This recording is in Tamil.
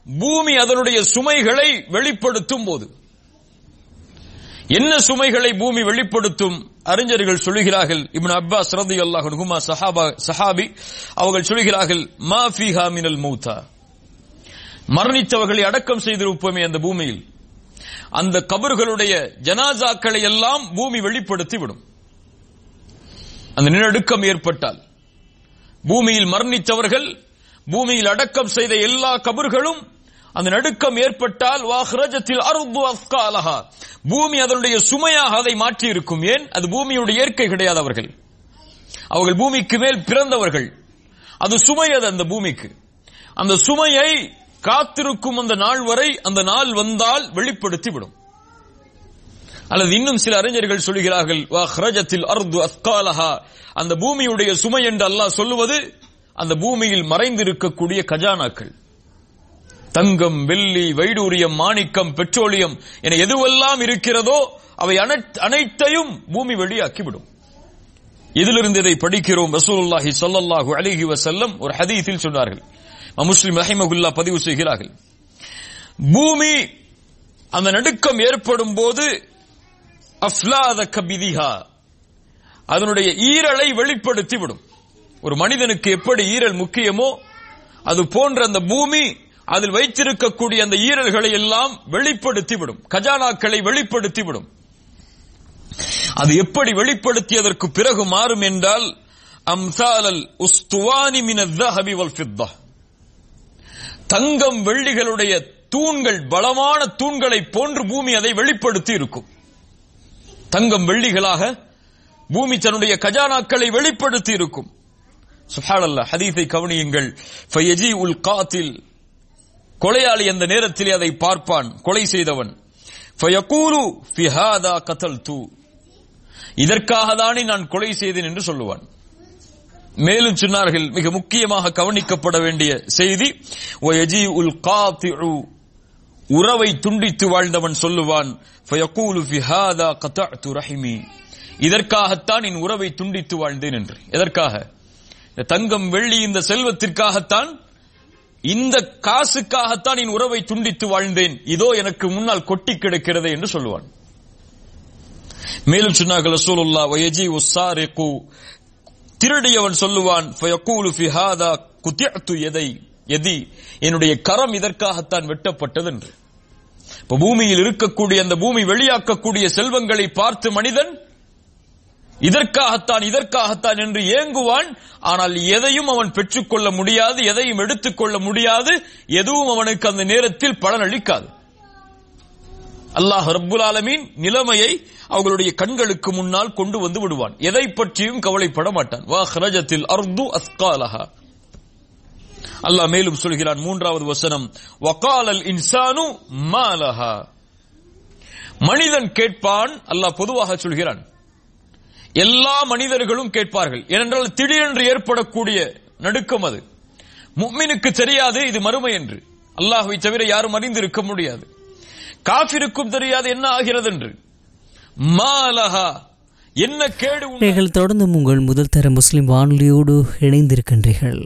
பூமி அதனுடைய சுமைகளை வெளிப்படுத்தும் போது என்ன சுமைகளை பூமி வெளிப்படுத்தும் அறிஞர்கள் சொல்லுகிறார்கள் இப்னு அப்பாஸ் ரலியல்லாஹு அன்ஹுமா சஹாபா சஹாபி அவர்கள் சொல்லுகிறார்கள் மா ஃபீஹா மினல் மௌதா மரணித்தவர்களை அடக்கம் செய்திருப்போமே அந்த பூமியில் அந்த கபர்களுடைய ஜனாசாக்களை எல்லாம் பூமி வெளிப்படுத்தி விடும் அந்த நிலநடுக்கம் ஏற்பட்டால் பூமியில் மரணித்தவர்கள் பூமியில் அடக்கம் செய்த எல்லா கபர்களும் அந்த நடுக்கம் ஏற்பட்டால் வாஹ்ரஜத்தில் அருது அஸ்காலஹா பூமி அதனுடைய சுமையாக அதை மாற்றி இருக்கும் ஏன் அது பூமியுடைய இயற்கை கிடையாது அவர்கள் அவர்கள் பூமிக்கு மேல் பிறந்தவர்கள் அது சுமை அது அந்த பூமிக்கு அந்த சுமையை காத்திருக்கும் அந்த நாள் வரை அந்த நாள் வந்தால் வெளிப்படுத்தி விடும் அல்லது இன்னும் சில அறிஞர்கள் சொல்கிறார்கள் வாஹ்ரஜத்தில் அர்து அஸ்காலஹா அந்த பூமியுடைய சுமை என்று அல்லாஹ் சொல்லுவது அந்த பூமியில் மறைந்திருக்கக்கூடிய கஜானாக்கள் தங்கம் வெள்ளி வைடூரியம் மாணிக்கம் பெட்ரோலியம் என எதுவெல்லாம் இருக்கிறதோ அவை அனைத்- அனைத்தையும் பூமி வெளியாக்கிவிடும் இதிலிருந்து இதை படிக்கிறோம் ரசூலுல்லாஹி ஸல்லல்லாஹு அலைஹி வஸல்லம் ஒரு ஹதீஸில் சொன்னார்கள் இமாம் முஸ்லிம் ரஹிமகுல்லா பதிவு செய்கிறார்கள் பூமி அந்த நடுக்கம் ஏற்படும் போது அஃப்லாத கபிதிஹா அதனுடைய ஈரலை வெளிப்படுத்தி விடும் ஒரு மனிதனுக்கு எப்படி ஈரல் முக்கியமோ அது போன்ற அந்த பூமி அதில் வைத்திருக்கக்கூடிய அந்த ஈரல்களை எல்லாம் வெளிப்படுத்தி விடும் கஜானாக்களை வெளிப்படுத்தி விடும் அது எப்படி வெளிப்படுத்தியதற்கு பிறகு மாறும் என்றால் அம்சாலல் உஸ்துவானி மின الذهب والفضة தங்கம் வெள்ளிகளுடைய தூண்கள் பலமான தூண்களை போன்று பூமி அதை வெளிப்படுத்தி இருக்கும் தங்கம் வெள்ளிகளாக பூமி தன்னுடைய கஜானாக்களை வெளிப்படுத்தி இருக்கும் சுஹானல்லாஹ் ஹதீஸை கவனியுங்கள் ஃபயஜி உல் காத்தில் கொலையாளி அந்த நேரத்திலே அதை பார்ப்பான் கொலை செய்தவன் ஃபயகூலு ஃபி ஹாதா கதல்து இதற்காக தானே நான் கொலை செய்தேன் என்று சொல்லுவான் மேலும் சொன்னார்கள் மிக முக்கியமாக கவனிக்கப்பட வேண்டிய செய்தி வயஜி உல் காத்திஉ உறவை துண்டித்து வாழ்ந்தவன் சொல்லுவான் ஃபயகூலு ஃபி ஹாதா கதஅது ரஹிமி இதற்காகத்தான் என் உறவை துண்டித்து வாழ்ந்தேன் என்று எதற்காக இந்த தங்கம் வெள்ளி இந்த செல்வத்திற்காகத்தான் இந்த காசுக்காகத்தான் என் உறவை துண்டித்து வாழ்ந்தேன் இதோ எனக்கு முன்னால் கொட்டி கிடக்கிறது என்று சொல்லுவான் மேலும் சொன்னார்கள் ரசூலுல்லா வயஜி உஸ்ஸாரிகு திருடியவன் சொல்லுவான் ஃபயகூலு ஃபி ஹாதா குத்திஅத்து எதை எதி என்னுடைய கரம் இதற்காகத்தான் வெட்டப்பட்டது என்று இப்ப பூமியில் இருக்கக்கூடிய அந்த பூமி வெளியாக்கக்கூடிய செல்வங்களை பார்த்து மனிதன் இதற்காகத்தான் இதற்காகத்தான் என்று ஏங்குவான் ஆனால் எதையும் அவன் பெற்றுக்கொள்ள முடியாது எதையும் எடுத்துக்கொள்ள முடியாது எதுவும் அவனுக்கு அந்த நேரத்தில் பலனளிக்காது அல்லாஹ் ரப்புல் ஆலமீன் நிலைமையை அவர்களுடைய கண்களுக்கு முன்னால் கொண்டு வந்து விடுவான் எதை பற்றியும் கவலைப்பட மாட்டான் வா ஹரஜத்தில் அர்து அஸ்காலஹா அல்லாஹ் மேலும் சொல்கிறான் மூன்றாவது வசனம் வகாலல் இன்சானு மாலஹா மனிதன் கேட்பான் அல்லாஹ் பொதுவாக சொல்கிறான் எல்லா மனிதர்களும் கேட்பார்கள் ஏனென்றால் திடீரென்று ஏற்படக்கூடிய நடுக்கம் அது முக்மினுக்கு தெரியாது இது மறுமை என்று அல்லாஹ்வை தவிர யாரும் அறிந்திருக்க முடியாது காஃபிருக்கும் தெரியாது என்ன ஆகிறது என்று மாலஹா என்ன கேடு உண்டு? நீங்கள் தொடர்ந்து உங்கள் முதல் தர முஸ்லிம் வானொலியோடு இணைந்திருக்கின்றீர்கள்